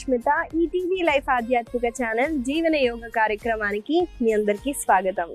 యష్మిత ఈ TV life ఆధ్యాత్మిక channel జీవన యోగ కార్యక్రమానికి మీ అందరికీ స్వాగతం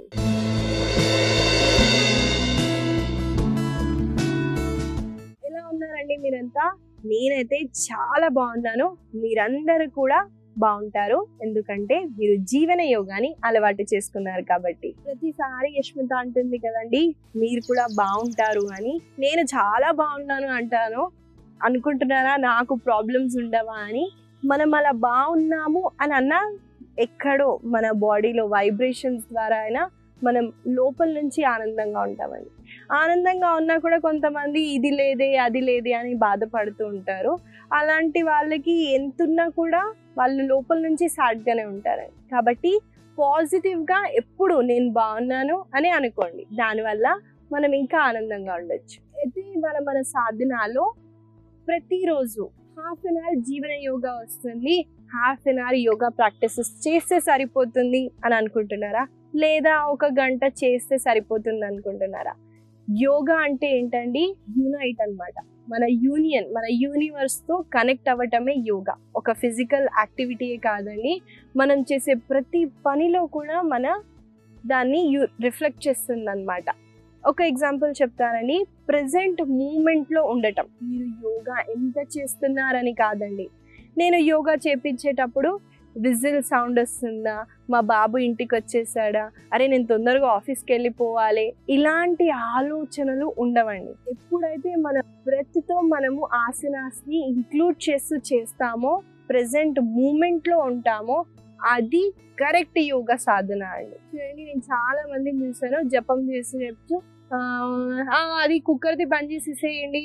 ఎలా ఉన్నారండి మీరంతా నేనైతే చాలా బాగున్నాను మీరందరూ కూడా బాగుంటారు ఎందుకంటే మీరు జీవన యోగాని అలవాటు చేసుకున్నారు కాబట్టి ప్రతిసారి యష్మిత అంటుంది కదండి మీరు కూడా బాగుంటారు అని నేను చాలా బాగున్నాను అంటాను అనుకుంటున్నారా నాకు ప్రాబ్లమ్స్ ఉండవా అని మనం అలా బాగున్నాము అని అన్నా ఎక్కడో మన బాడీలో వైబ్రేషన్స్ ద్వారా అయినా మనం లోపల నుంచి ఆనందంగా ఉంటామండి ఆనందంగా ఉన్నా కూడా కొంతమంది ఇది లేదే అది లేదే అని బాధపడుతూ ఉంటారు అలాంటి వాళ్ళకి ఎంతున్నా కూడా వాళ్ళు లోపల నుంచి సాడ్గానే ఉంటారు కాబట్టి పాజిటివ్గా ఎప్పుడు నేను బాగున్నాను అని అనుకోండి దానివల్ల మనం ఇంకా ఆనందంగా ఉండొచ్చు అయితే ఇవాళ మన సాధనాలో ప్రతిరోజు హాఫ్ అన్ అవర్ జీవన యోగా వస్తుంది half an hour yoga practices చేస్తే సరిపోతుంది అని అనుకుంటున్నారా లేదా ఒక గంట చేస్తే సరిపోతుంది అనుకుంటున్నారా యోగా అంటే ఏంటండి యునైట్ అన్నమాట మన యూనియన్ మన యూనివర్స్ తో కనెక్ట్ అవ్వటమే యోగా ఒక ఫిజికల్ యాక్టివిటీయే కాదండి మనం చేసే ప్రతి పనిలో కూడా మన దాన్ని యు రిఫ్లెక్ట్ చేస్తుంది అనమాట ఒక ఎగ్జాంపుల్ చెప్తానండి ప్రజెంట్ మూమెంట్లో ఉండటం మీరు యోగా ఎంత చేస్తున్నారని కాదండి నేను యోగా చేపించేటప్పుడు విజిల్ సౌండ్ వస్తుందా మా బాబు ఇంటికి వచ్చేసాడా అరే నేను తొందరగా ఆఫీస్కి వెళ్ళిపోవాలి ఇలాంటి ఆలోచనలు ఉండవండి ఎప్పుడైతే మన బ్రెత్తో మనము ఆసనాస్ని ఇంక్లూడ్ చేస్తూ చేస్తామో ప్రజెంట్ మూమెంట్లో ఉంటామో అది కరెక్ట్ యోగా సాధన అండి చూడండి నేను చాలా మంది చూసాను జపం చేసి చెప్తూ "ఆ, ఆ, అది కుక్కర్ది బంద్ చేసేసేయండి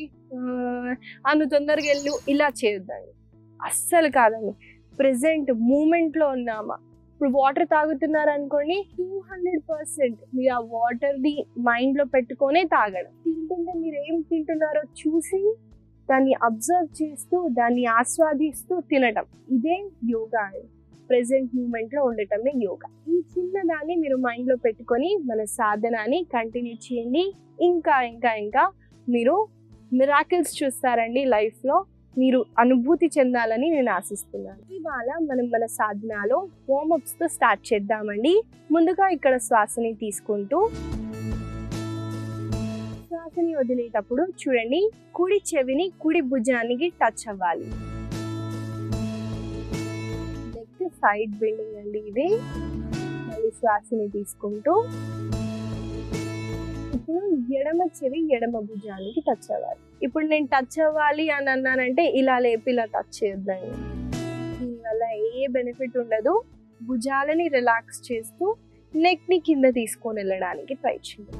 అను తొందరగా వెళ్ళు ఇలా చేయొద్దండి అస్సలు కాదండి ప్రెసెంట్ మూమెంట్లో ఉన్నామా ఇప్పుడు వాటర్ తాగుతున్నారు అనుకోండి టూ హండ్రెడ్ పర్సెంట్ మీరు ఆ వాటర్ని మైండ్లో పెట్టుకొనే తాగడం తింటుంటే మీరు ఏం తింటున్నారో చూసి దాన్ని అబ్జర్వ్ చేస్తూ దాన్ని ఆస్వాదిస్తూ తినటం ఇదే యోగా అండి ప్రెసెంట్ మూమెంట్లో ఉండటమే యోగా ఈ చిన్న దాన్ని మీరు మైండ్లో పెట్టుకొని మన సాధనాన్ని కంటిన్యూ చేయండి ఇంకా ఇంకా ఇంకా మీరు మిరాకిల్స్ చూస్తారండి లైఫ్లో మీరు అనుభూతి చెందాలని నేను ఆశిస్తున్నాను ఇవాళ మనం మన సాధనాలో వార్మప్స్ తో స్టార్ట్ చేద్దామండి ముందుగా ఇక్కడ శ్వాసని తీసుకుంటూ శ్వాసని వదిలేటప్పుడు చూడండి కుడి చెవిని కుడి భుజానికి టచ్ అవ్వాలి నెక్ సైడ్ బిల్డింగ్ అండి ఇది మళ్ళీ శ్వాసని తీసుకుంటూ ఇప్పుడు ఎడమ చెవి ఎడమ భుజానికి టచ్ అవ్వాలి ఇప్పుడు నేను టచ్ అవ్వాలి అని అన్నానంటే ఇలా లేపి ఇలా టచ్ చేయొద్దండి దీనివల్ల ఏ బెనిఫిట్ ఉండదు భుజాలని రిలాక్స్ చేస్తూ నెక్ ని కింద తీసుకొని వెళ్ళడానికి ట్రై చేయండి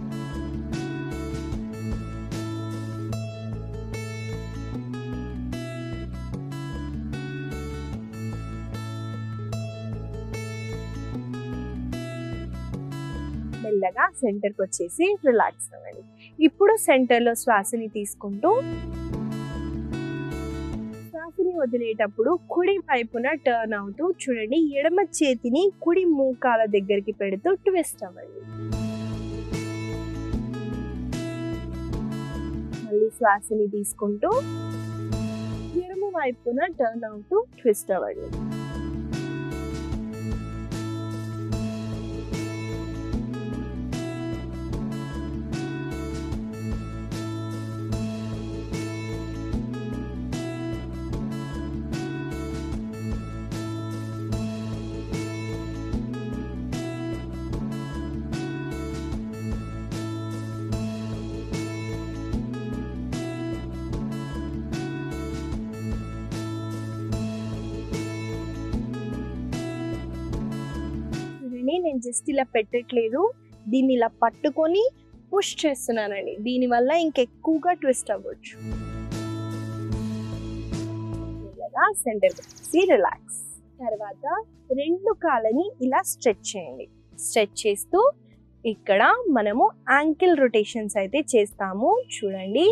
మెల్లగా సెంటర్కి వచ్చేసి రిలాక్స్ అవ్వండి ఇప్పుడు సెంటర్లో శ్వాసని తీసుకుంటూ శ్వాసని వదిలేటప్పుడు కుడి వైపున టర్న్ అవుతూ చూడండి ఎడమ చేతిని కుడి మూకాల దగ్గరికి పెడుతూ ట్విస్ట్ అవ్వండి మళ్ళీ శ్వాసని తీసుకుంటూ ఎడమ వైపున టర్న్ అవుతూ ట్విస్ట్ అవ్వండి చూడండి నేను జస్ట్ ఇలా పెట్టట్లేదు దీన్ని ఇలా పట్టుకొని పుష్ చేస్తున్నానండి దీనివల్ల ఇంకెక్కువగా ట్విస్ట్ అవ్వచ్చు మెల్లగా సెంటర్ సి రిలాక్స్ తర్వాత రెండు కాళ్ళని ఇలా స్ట్రెచ్ చేయండి స్ట్రెచ్ చేస్తూ ఇక్కడ మనము యాంకిల్ రొటేషన్స్ అయితే చేస్తాము చూడండి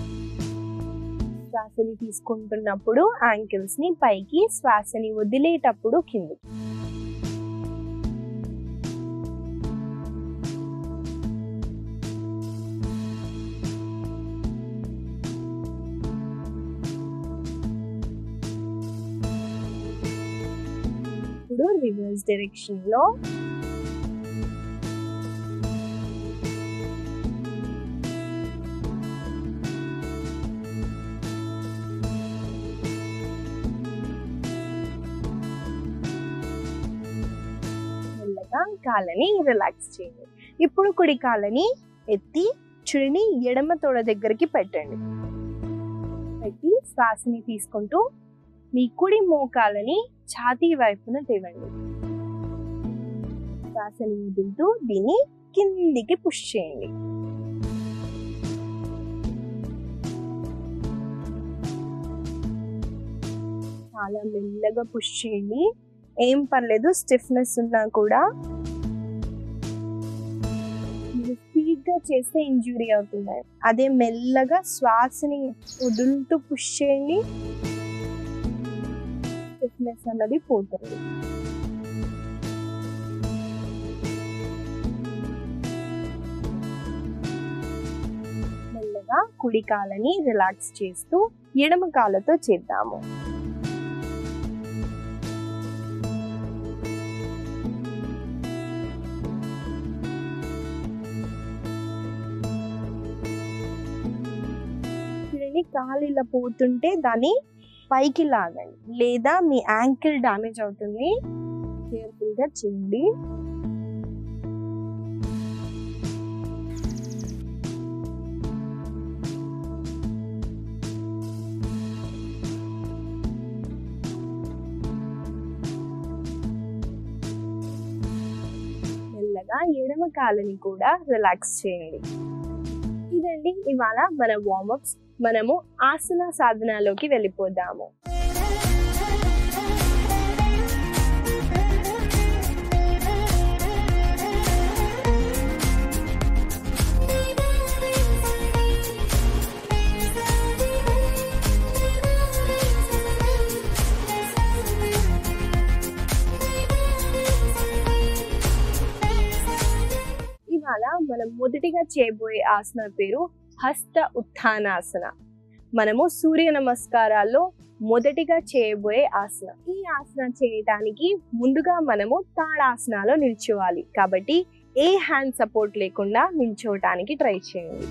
శ్వాసని తీసుకుంటున్నప్పుడు యాంకిల్స్ ని పైకి శ్వాసని వదిలేటప్పుడు కిందకి ఇప్పుడు రివర్స్ డైరెక్షన్ లో మెల్లగా కాళ్ళని రిలాక్స్ చేయండి ఇప్పుడు కుడి కాళ్ళని ఎత్తి చూడండి ఎడమ తోడ దగ్గరికి పెట్టండి పెట్టి శ్వాసని తీసుకుంటూ మీ కుడి మోకాలని ఛాతీ వైపున తేవండి శ్వాసని వదులుతూ దీన్ని కిందికి పుష్ చేయండి చాలా మెల్లగా పుష్ చేయండి ఏం పర్లేదు స్టిఫ్నెస్ ఉన్నా కూడా మీరు స్పీడ్ గా చేస్తే ఇంజురీ అవుతుంది అదే మెల్లగా శ్వాసని వదులుతూ పుష్ చేయండి స్టిఫ్నెస్ అన్నది పోతుంది మెల్లగా కుడి కాలని రిలాక్స్ చేస్తూ ఎడమ కాళ్ళతో చేద్దాము చూడండి కాలు ఇలా పోతుంటే దాన్ని పైకి లాగండి లేదా మీ యాంకిల్ డ్యామేజ్ అవుతుంది కేర్ఫుల్ గా చేయండి మెల్లగా ఎడమ కాలుని కూడా రిలాక్స్ చేయండి ఇదండి ఇవాళ మన వార్మప్స్ మనము ఆసన సాధనలోకి వెళ్ళిపోదాము ఇవాళ మనం మొదటిగా చేయబోయే ఆసన పేరు హస్త ఉత్థానాసన మనము సూర్య నమస్కారాల్లో మొదటిగా చేయబోయే ఆసన ఈ ఆసన చేయటానికి ముందుగా మనము తాడాసనాలో నిల్చోవాలి కాబట్టి ఏ హ్యాండ్ సపోర్ట్ లేకుండా నిల్చోవటానికి ట్రై చేయండి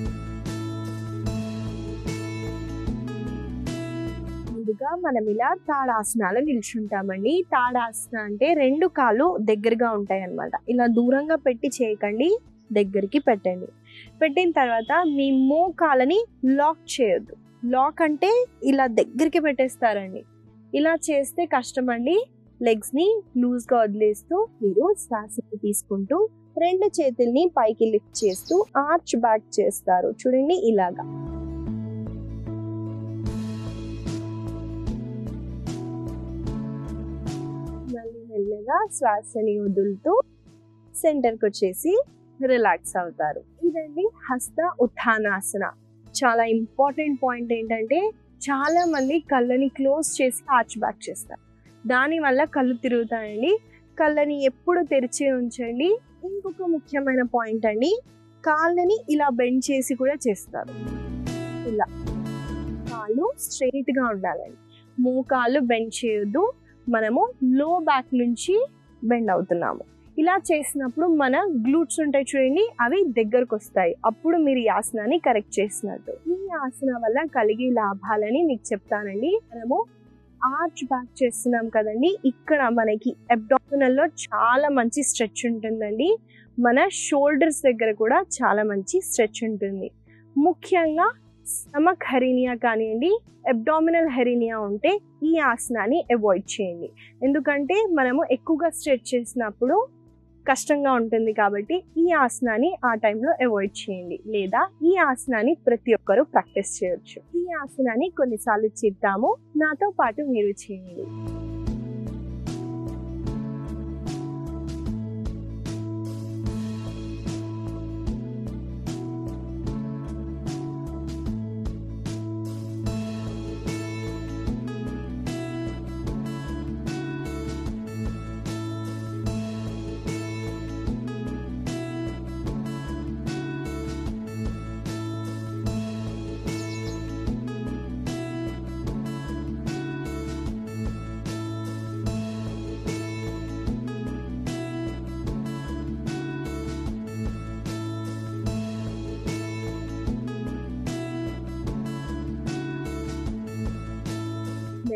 ముందుగా మనం ఇలా తాడాసనాలు నిల్చుంటామండి తాడాసన అంటే రెండు కాళ్ళు దగ్గరగా ఉంటాయి అన్నమాట ఇలా దూరంగా పెట్టి చేయకండి దగ్గరికి పెట్టండి పెట్టిన తర్వాత మీ మోకాలని లాక్ చేయొద్దు లాక్ అంటే ఇలా దగ్గరికి పెట్టేస్తారండి ఇలా చేస్తే కష్టం అండి లెగ్స్ ని లూజ్ గా వదిలేస్తూ మీరు శ్వాసని తీసుకుంటూ రెండు చేతుల్ని పైకి లిఫ్ట్ చేస్తూ ఆర్చ్ బ్యాక్ చేస్తారు చూడండి ఇలాగా మళ్ళీ మెల్లగా శ్వాసని వదులుతూ సెంటర్కి వచ్చేసి రిలాక్స్ అవుతారు ఇదండి హస్త ఉత్థానాసన చాలా ఇంపార్టెంట్ పాయింట్ ఏంటంటే చాలా మంది కళ్ళని క్లోజ్ చేసి ఆర్చ్ బ్యాక్ చేస్తారు దానివల్ల కళ్ళు తిరుగుతాయండి కళ్ళని ఎప్పుడు తెరిచి ఉంచండి ఇంకొక ముఖ్యమైన పాయింట్ అండి కాళ్ళని ఇలా బెండ్ చేసి కూడా చేస్తారు ఇలా కాళ్ళు స్ట్రైట్ గా ఉండాలండి మోకాళ్ళు బెండ్ చేయొద్దు మనము లో బ్యాక్ నుంచి బెండ్ అవుతున్నాము ఇలా చేసినప్పుడు మన గ్లూట్స్ ఉంటాయి చూడండి అవి దగ్గరకు వస్తాయి అప్పుడు మీరు ఈ ఆసనాన్ని కరెక్ట్ చేసినట్టు ఈ ఆసన వల్ల కలిగే లాభాలని మీకు చెప్తానండి మనము ఆర్చ్ బ్యాక్ చేస్తున్నాం కదండి ఇక్కడ మనకి అబ్డామినల్ లో చాలా మంచి స్ట్రెచ్ ఉంటుందండి మన షోల్డర్స్ దగ్గర కూడా చాలా మంచి స్ట్రెచ్ ఉంటుంది ముఖ్యంగా స్టమక్ హెరీనియా కానివ్వండి అబ్డామినల్ హెరీనియా ఉంటే ఈ ఆసనాన్ని అవాయిడ్ చేయండి ఎందుకంటే మనము ఎక్కువగా స్ట్రెచ్ చేసినప్పుడు కష్టంగా ఉంటుంది కాబట్టి ఈ ఆసనాన్ని ఆ టైంలో అవాయిడ్ చేయండి లేదా ఈ ఆసనాన్ని ప్రతి ఒక్కరూ ప్రాక్టీస్ చేయొచ్చు ఈ ఆసనాన్ని కొన్నిసార్లు చేద్దాము నాతో పాటు మీరు చేయండి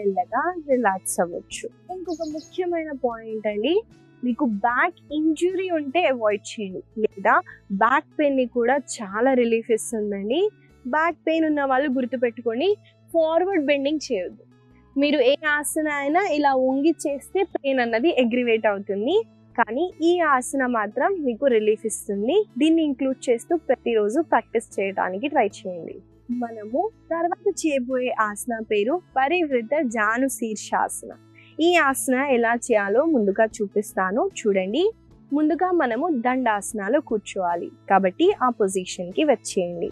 మెల్లగా రిలాక్స్ అవ్వచ్చు ఇంకొక ముఖ్యమైన పాయింట్ అండి మీకు బ్యాక్ ఇంజురీ ఉంటే అవాయిడ్ చేయండి లేదా బ్యాక్ పెయిన్ ని కూడా చాలా రిలీఫ్ ఇస్తుందండి బ్యాక్ పెయిన్ ఉన్న వాళ్ళు గుర్తుపెట్టుకొని ఫార్వర్డ్ బెండింగ్ చేయొద్దు మీరు ఏ ఆసన అయినా ఇలా వంగి చేస్తే పెయిన్ అన్నది అగ్రివేట్ అవుతుంది కానీ ఈ ఆసన మాత్రం మీకు రిలీఫ్ ఇస్తుంది దీన్ని ఇంక్లూడ్ చేస్తూ ప్రతిరోజు ప్రాక్టీస్ చేయడానికి ట్రై చేయండి మనము తర్వాత చేయబోయే ఆసన పేరు పరివృత జాను శీర్షాసన ఈ ఆసన ఎలా చేయాలో ముందుగా చూపిస్తాను చూడండి ముందుగా మనము దండాసనాలో కూర్చోవాలి కాబట్టి ఆ పొజిషన్ కి వచ్చేయండి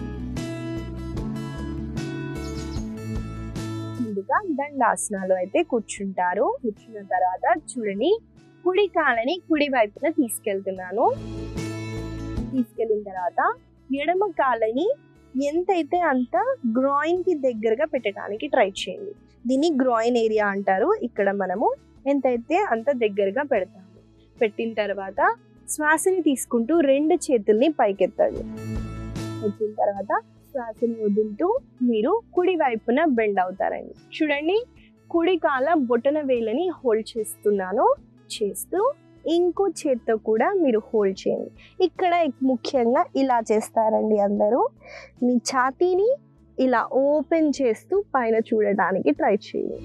ముందుగా దండాసనాలు అయితే కూర్చుంటారు కూర్చున్న తర్వాత చూడండి కుడి కాలని కుడి వైపున తీసుకెళ్తున్నాను తీసుకెళ్ళిన తర్వాత ఎడమ కాలని ఎంతైతే అంత గ్రాయిన్ కి దగ్గరగా పెట్టడానికి ట్రై చేయండి దీన్ని గ్రాయిన్ ఏరియా అంటారు ఇక్కడ మనము ఎంతైతే అంత దగ్గరగా పెడతాము పెట్టిన తర్వాత శ్వాసని తీసుకుంటూ రెండు చేతుల్ని పైకెత్తాలి ఎత్తిన తర్వాత శ్వాసని వదులుతూ మీరు కుడి వైపున బెండ్ అవుతారండి చూడండి కుడి కాల బొటన వేలని హోల్డ్ చేస్తున్నాను చేస్తూ ఇంకో చేత్తో కూడా మీరు హోల్డ్ చేయండి ఇక్కడ ముఖ్యంగా ఇలా చేస్తారండి అందరూ మీ ఛాతీని ఇలా ఓపెన్ చేస్తూ పైన చూడడానికి ట్రై చేయండి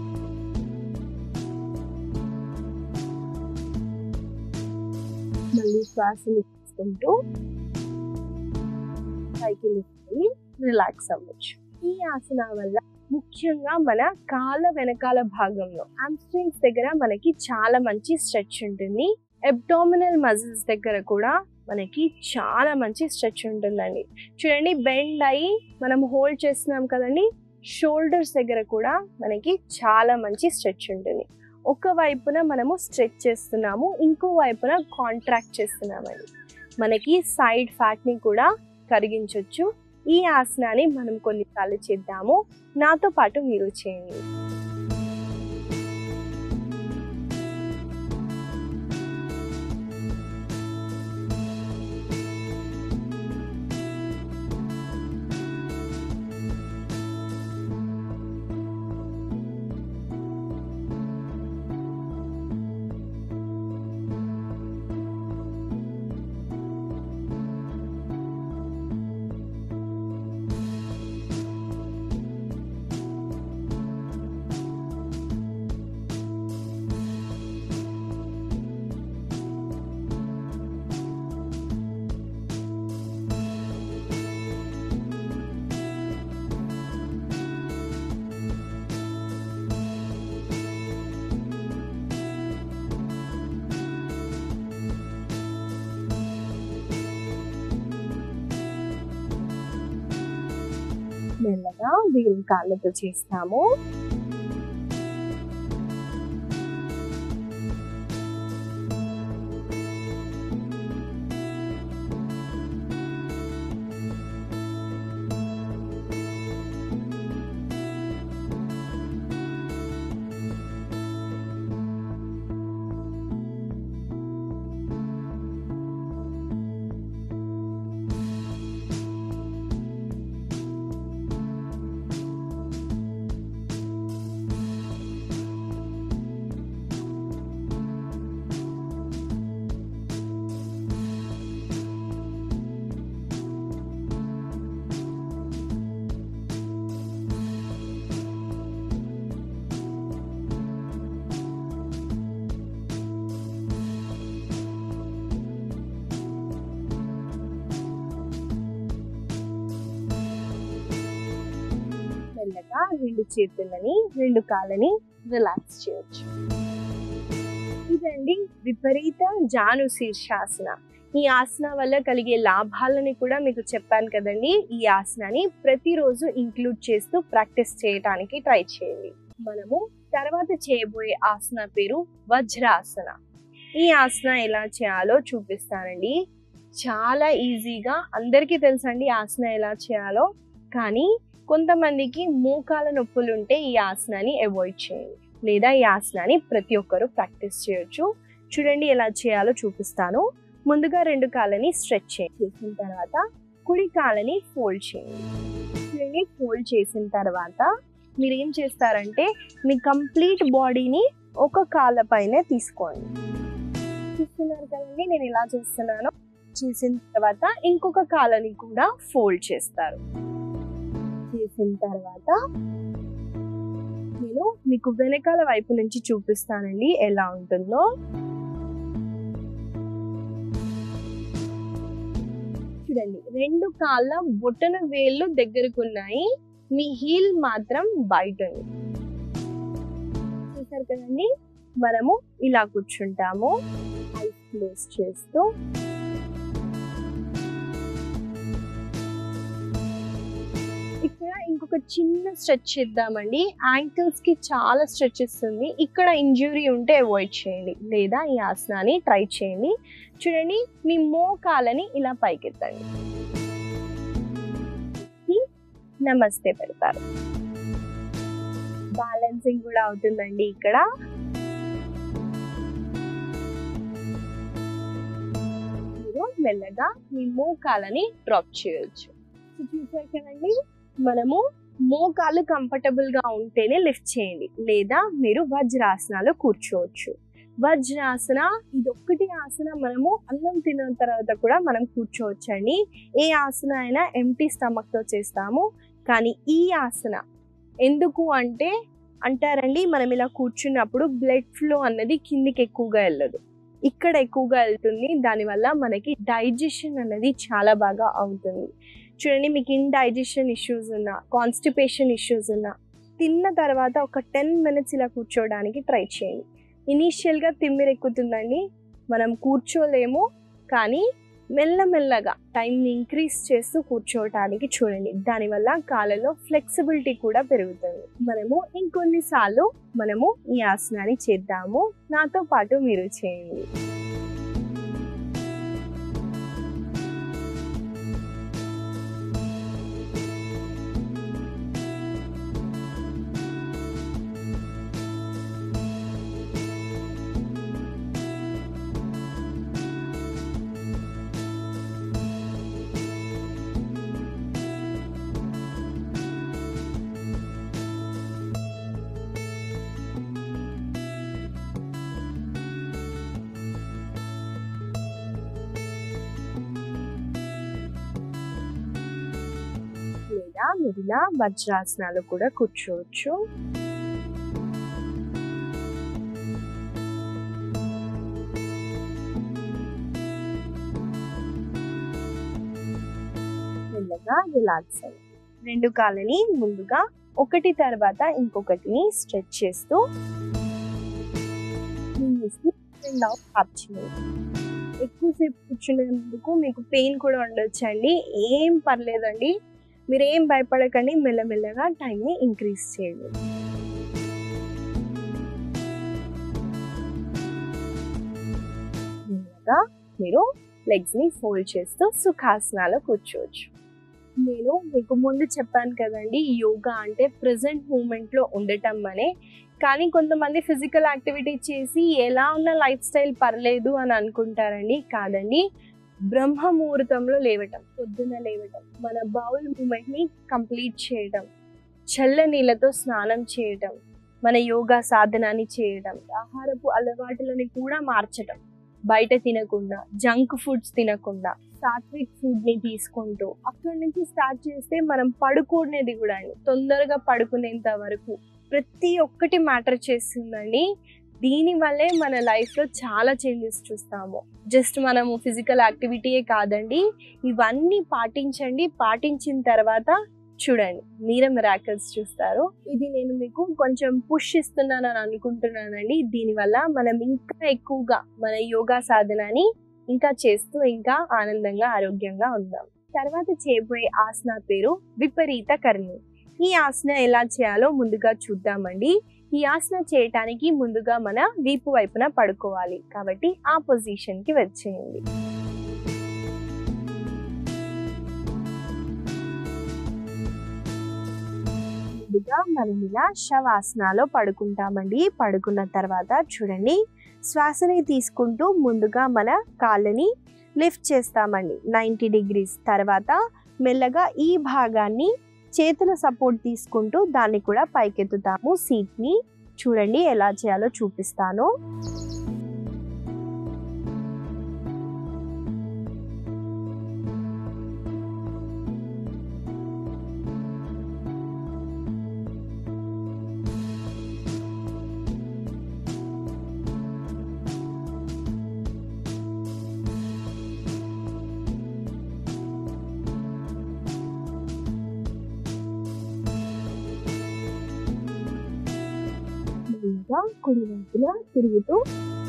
మళ్ళీ శ్వాసని తీసుకుంటూ పైకి లిఫ్ట్ అయ్యి రిలాక్స్ అవ్వచ్చు ఈ ఆసన వల్ల ముఖ్యంగా మన కాళ్ళ వెనకాల భాగంలో ఆమ్స్ట్రింగ్స్ దగ్గర మనకి చాలా మంచి స్ట్రెచ్ ఉంటుంది అబ్డామినల్ మజిల్స్ దగ్గర కూడా మనకి చాలా మంచి స్ట్రెచ్ ఉంటుందండి చూడండి బెండ్ అయ్యి మనం హోల్డ్ చేస్తున్నాం కదండి షోల్డర్స్ దగ్గర కూడా మనకి చాలా మంచి స్ట్రెచ్ ఉంటుంది ఒక వైపున మనము స్ట్రెచ్ చేస్తున్నాము ఇంకో వైపున కాంట్రాక్ట్ చేస్తున్నామండి మనకి సైడ్ ఫ్యాట్ని కూడా కరిగించవచ్చు ఈ ఆసనాన్ని మనం కొన్నిసార్లు చేద్దాము నాతో పాటు మీరు చేయండి మెల్లగా వీరు కాళ్ళతో చేస్తాము మెల్లగా రెండు చేతులని రెండు కాళ్ళని రిలాక్స్ చేయొచ్చు ఇదండి విపరీత జాను శీర్షాసన ఈ ఆసన వల్ల కలిగే లాభాలని కూడా మీకు చెప్పాను కదండి ఈ ఆసనాన్ని ప్రతిరోజు ఇంక్లూడ్ చేస్తూ ప్రాక్టీస్ చేయడానికి ట్రై చేయండి మనము తర్వాత చేయబోయే ఆసన పేరు వజ్రాసన ఈ ఆసన ఎలా చేయాలో చూపిస్తానండి చాలా ఈజీగా అందరికీ తెలుసండి ఆసన ఎలా చేయాలో కానీ కొంతమందికి మోకాల నొప్పులు ఉంటే ఈ ఆసనాన్ని అవాయిడ్ చేయండి లేదా ఈ ఆసనాన్ని ప్రతి ఒక్కరూ ప్రాక్టీస్ చేయొచ్చు చూడండి ఎలా చేయాలో చూపిస్తాను ముందుగా రెండు కాళ్ళని స్ట్రెచ్ చేసిన తర్వాత కుడి కాళ్ళని ఫోల్డ్ చేయండి చూడండి ఫోల్డ్ చేసిన తర్వాత మీరు ఏం చేస్తారంటే మీ కంప్లీట్ బాడీని ఒక కాళ్ళ పైనే తీసుకోండి చూస్తున్నారు కదండి నేను ఇలా చేస్తున్నాను చేసిన తర్వాత ఇంకొక కాళ్ళని కూడా ఫోల్డ్ చేస్తారు చేసిన తర్వాత నేను మీకు వెనకాల వైపు నుంచి చూపిస్తానండి ఎలా ఉంటుందో చూడండి రెండు కాళ్ళ బొట్టన వేళ్ళు దగ్గరకు ఉన్నాయి మీ హీల్ మాత్రం బయట ఉంది చూసారు కదండి మనము ఇలా కూర్చుంటాము ఐస్ క్లోజ్ చేస్తూ ఇక్కడ ఇంకొక చిన్న స్ట్రెచ్ ఇద్దామండి యాంకిల్స్ కి చాలా స్ట్రెచ్ ఇస్తుంది ఇక్కడ ఇంజురీ ఉంటే అవాయిడ్ చేయండి లేదా ఈ ఆసనాన్ని ట్రై చేయండి చూడండి మీ మోకాలని ఇలా పైకెత్తండి నమస్తే పెడతారు బ్యాలెన్సింగ్ కూడా అవుతుందండి ఇక్కడ మీరు మెల్లగా మీ మోకాలని డ్రాప్ చేయొచ్చు చూసారు కదండి మనము మోకాలు కంఫర్టబుల్ గా ఉంటేనే లిఫ్ట్ చేయండి లేదా మీరు వజ్రాసనాలు కూర్చోవచ్చు వజ్రాసన ఇదొక్కటి ఆసన మనము అన్నం తిన్న తర్వాత కూడా మనం కూర్చోవచ్చు అండి ఏ ఆసన అయినా ఎంటీ స్టమక్ తో చేస్తాము కానీ ఈ ఆసన ఎందుకు అంటే అంటారండి మనం ఇలా కూర్చున్నప్పుడు బ్లడ్ ఫ్లో అన్నది కిందికి ఎక్కువగా వెళ్ళదు ఇక్కడ ఎక్కువగా వెళ్తుంది దానివల్ల మనకి డైజెషన్ అనేది చాలా బాగా అవుతుంది చూడండి మీకు ఇండైజెషన్ ఇష్యూస్ ఉన్నా కాన్స్టిపేషన్ ఇష్యూస్ ఉన్నా తిన్న తర్వాత ఒక టెన్ మినిట్స్ ఇలా కూర్చోవడానికి ట్రై చేయండి ఇనీషియల్గా తిమ్మిరెక్కుతుందండి మనం కూర్చోలేము కానీ మెల్లమెల్లగా టైంని ఇంక్రీజ్ చేస్తూ కూర్చోవటానికి చూడండి దానివల్ల కాళ్ళలో ఫ్లెక్సిబిలిటీ కూడా పెరుగుతుంది మనము ఇంకొన్నిసార్లు మనము ఈ ఆసనాన్ని చేద్దాము నాతో పాటు మీరు చేయండి లేదా మీరు ఇలా వజ్రాసనాలు కూడా కూర్చోవచ్చు మెల్లగా రిలాక్స్ అయ్యి రెండు కాళ్ళని ముందుగా ఒకటి తర్వాత ఇంకొకటిని స్ట్రెచ్ చేస్తూ ఎక్కువసేపు కూర్చునేందుకు మీకు పెయిన్ కూడా ఉండొచ్చండి ఏం పర్లేదండి మీరు ఏం భయపడకండి మెల్లమెల్లగా టైంని ఇంక్రీజ్ చేయండి మెల్లగా మీరు లెగ్స్ ని ఫోల్డ్ చేస్తూ సుఖాసనాలు కూర్చోవచ్చు నేను మీకు ముందు చెప్పాను కదండి యోగా అంటే ప్రజెంట్ మూమెంట్ లో ఉండటం అనే కానీ కొంతమంది ఫిజికల్ యాక్టివిటీ చేసి ఎలా ఉన్న లైఫ్ స్టైల్ పర్లేదు అని అనుకుంటారండి కాదండి బ్రహ్మ ముహూర్తంలో లేవటం పొద్దున లేవటం మన బౌల్ మూమెంట్ ని కంప్లీట్ చేయడం చల్ల నీళ్ళతో స్నానం చేయటం మన యోగా సాధనాన్ని చేయడం ఆహారపు అలవాటులని కూడా మార్చటం బయట తినకుండా జంక్ ఫుడ్స్ తినకుండా సాత్విక్ ఫుడ్ ని తీసుకుంటూ అక్కడి నుంచి స్టార్ట్ చేస్తే మనం పడుకునేది కూడా అండి తొందరగా పడుకునేంత వరకు ప్రతి ఒక్కటి మ్యాటర్ చేస్తుందండి దీని వల్లే మన లైఫ్ లో చాలా చేంజెస్ చూస్తాము జస్ట్ మనము ఫిజికల్ యాక్టివిటీయే కాదండి ఇవన్నీ పాటించండి పాటించిన తర్వాత చూడండి మీరే మిరాకిల్స్ చూస్తారు ఇది నేను మీకు కొంచెం పుష్ ఇస్తున్నాను అని అనుకుంటున్నానండి దీనివల్ల మనం ఇంకా ఎక్కువగా మన యోగా సాధనని ఇంకా చేస్తూ ఇంకా ఆనందంగా ఆరోగ్యంగా ఉందాం తర్వాత చేయబోయే ఆసన పేరు విపరీత కర్ణి ఈ ఆసన ఎలా చేయాలో ముందుగా చూద్దామండి ఈ ఆసన చేయటానికి ముందుగా మన వీపు వైపున పడుకోవాలి కాబట్టి ఆ పొజిషన్ కి వచ్చేయండి ముందుగా మనం ఇలా శవాసనాలో పడుకుంటామండి పడుకున్న తర్వాత చూడండి శ్వాసని తీసుకుంటూ ముందుగా మన కాళ్ళని లిఫ్ట్ చేస్తామండి నైంటీ డిగ్రీస్ తర్వాత మెల్లగా ఈ భాగాన్ని చేతుల సపోర్ట్ తీసుకుంటూ దాన్ని కూడా పైకెత్తుతాము సీట్ని చూడండి ఎలా చేయాలో చూపిస్తాను మెల్లిగా కుడి వైపున తిరుగుతూ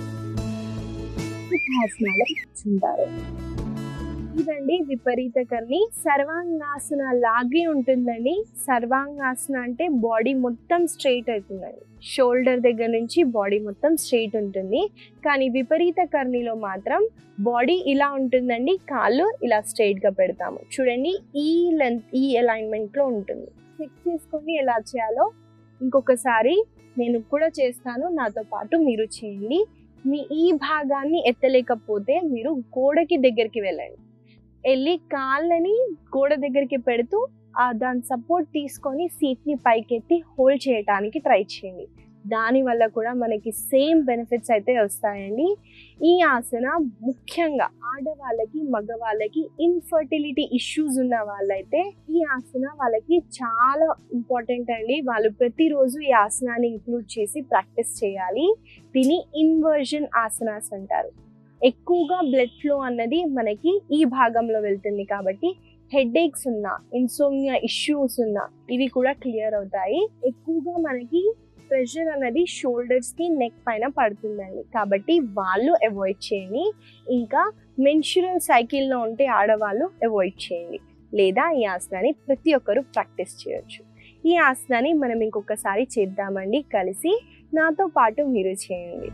సుఖాసనాలు కూర్చుంటారు ఇదండి విపరీత కర్ణి సర్వాంగాసన లాగే ఉంటుందండి సర్వాంగాసన అంటే బాడీ మొత్తం స్ట్రైట్ అవుతుందండి షోల్డర్ దగ్గర నుంచి బాడీ మొత్తం స్ట్రైట్ ఉంటుంది కానీ విపరీత కర్ణిలో మాత్రం బాడీ ఇలా ఉంటుందండి కాళ్ళు ఇలా straight గా పెడతాము చూడండి ఈ లెంత్ ఈ alignment లో ఉంటుంది చెక్ చేసుకొని ఎలా చేయాలో ఇంకొకసారి నేను కూడా చేస్తాను నాతో పాటు మీరు చేయండి మీ ఈ భాగాన్ని ఎత్తలేకపోతే మీరు గోడకి దగ్గరికి వెళ్ళండి వెళ్ళి కాళ్ళని గోడ దగ్గరికి పెడుతూ ఆ దాని సపోర్ట్ తీసుకొని సీట్ని పైకెత్తి హోల్డ్ చేయడానికి ట్రై చేయండి దాని వల్ల కూడా మనకి సేమ్ బెనిఫిట్స్ అయితే వస్తాయండి ఈ ఆసన ముఖ్యంగా ఆడవాళ్ళకి మగవాళ్ళకి ఇన్ఫర్టిలిటీ ఇష్యూస్ ఉన్న వాళ్ళైతే ఈ ఆసన వాళ్ళకి చాలా ఇంపార్టెంట్ అండి వాళ్ళు ప్రతిరోజు ఈ ఆసనాన్ని ఇంక్లూడ్ చేసి ప్రాక్టీస్ చేయాలి దీన్ని ఇన్వర్జన్ ఆసనాస్ అంటారు ఎక్కువగా బ్లడ్ ఫ్లో అన్నది మనకి ఈ భాగంలో వెళ్తుంది కాబట్టి హెడ్ ఏక్స్ ఉన్నా ఇన్సోమియా ఇష్యూస్ ఉన్నా ఇవి కూడా క్లియర్ అవుతాయి ఎక్కువగా మనకి ప్రెషర్ అనేది షోల్డర్స్ కి నెక్ పైన పడుతుందండి కాబట్టి వాళ్ళు అవాయిడ్ చేయండి ఇంకా మెన్షురల్ సైకిల్లో ఉంటే ఆడవాళ్ళు అవాయిడ్ చేయండి లేదా ఈ ఆసనాన్ని ప్రతి ఒక్కరు ప్రాక్టీస్ చేయొచ్చు ఈ ఆసనాన్ని మనం ఇంకొకసారి చేద్దామండి కలిసి నాతో పాటు మీరు చేయండి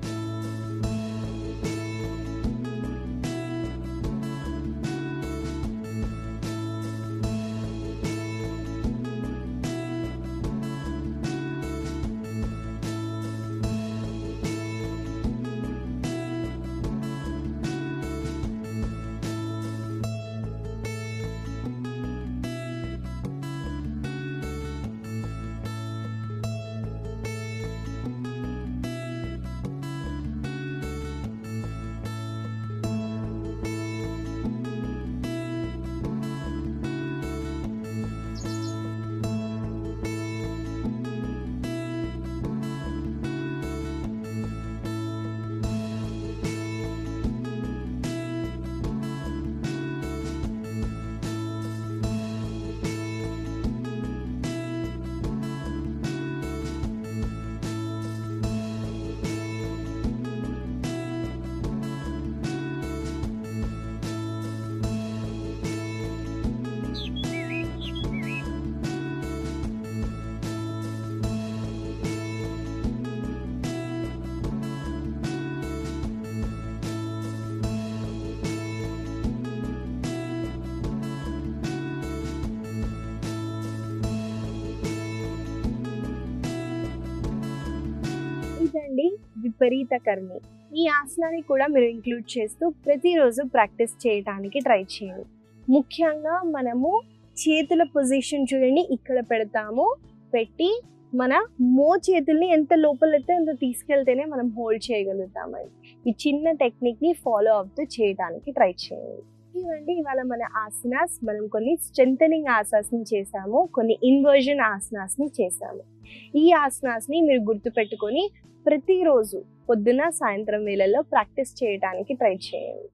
ఇదండి విపరీత కర్ణి ఈ ఆసనాన్ని కూడా మీరు ఇంక్లూడ్ చేస్తూ ప్రతిరోజు ప్రాక్టీస్ చేయడానికి ట్రై చేయండి ముఖ్యంగా మనము చేతుల పొజిషన్ చూడండి ఇక్కడ పెడతాము పెట్టి మన మో చేతుల్ని ఎంత లోపలైతే అంత తీసుకెళ్తేనే మనం హోల్డ్ చేయగలుగుతామండి ఈ చిన్న టెక్నిక్ ని ఫాలో అవుతూ చేయడానికి ట్రై చేయండి ఇవండి ఇవాళ మన ఆసనాస్ మనం కొన్ని స్ట్రెంథనింగ్ ఆసనాస్ ని చేసాము కొన్ని ఇన్వర్జన్ ఆసనాస్ ని చేసాము ఈ ఆసనాస్ ని మీరు గుర్తుపెట్టుకొని ప్రతిరోజు పొద్దున సాయంత్రం వేళల్లో ప్రాక్టీస్ చేయడానికి ట్రై చేయండి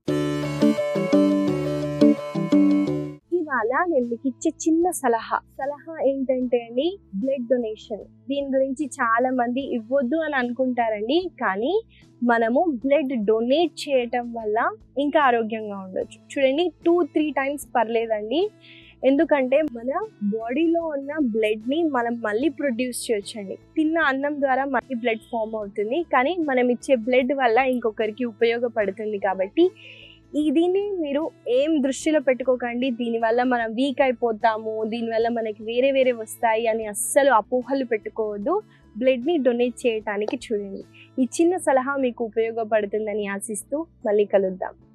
ఇవాళ నేను మీకు ఇచ్చే చిన్న సలహా సలహా ఏంటంటే అండి బ్లడ్ డొనేషన్ దీని గురించి చాలా మంది ఇవ్వద్దు అని అనుకుంటారండి కానీ మనము బ్లడ్ డొనేట్ చేయటం వల్ల ఇంకా ఆరోగ్యంగా ఉండొచ్చు చూడండి టూ త్రీ టైమ్స్ పర్లేదండి ఎందుకంటే మన బాడీలో ఉన్న బ్లడ్ ని మనం మళ్ళీ ప్రొడ్యూస్ చేయొచ్చండి తిన్న అన్నం ద్వారా మళ్ళీ బ్లడ్ ఫామ్ అవుతుంది కానీ మనం ఇచ్చే బ్లడ్ వల్ల ఇంకొకరికి ఉపయోగపడుతుంది కాబట్టి దీన్ని మీరు ఏం దృష్టిలో పెట్టుకోకండి దీనివల్ల మనం వీక్ అయిపోతాము దీనివల్ల మనకి వేరే వేరే వస్తాయి అని అస్సలు అపోహలు పెట్టుకోవద్దు బ్లడ్ని డొనేట్ చేయటానికి చూడండి ఈ చిన్న సలహా మీకు ఉపయోగపడుతుందని ఆశిస్తూ మళ్ళీ కలుద్దాం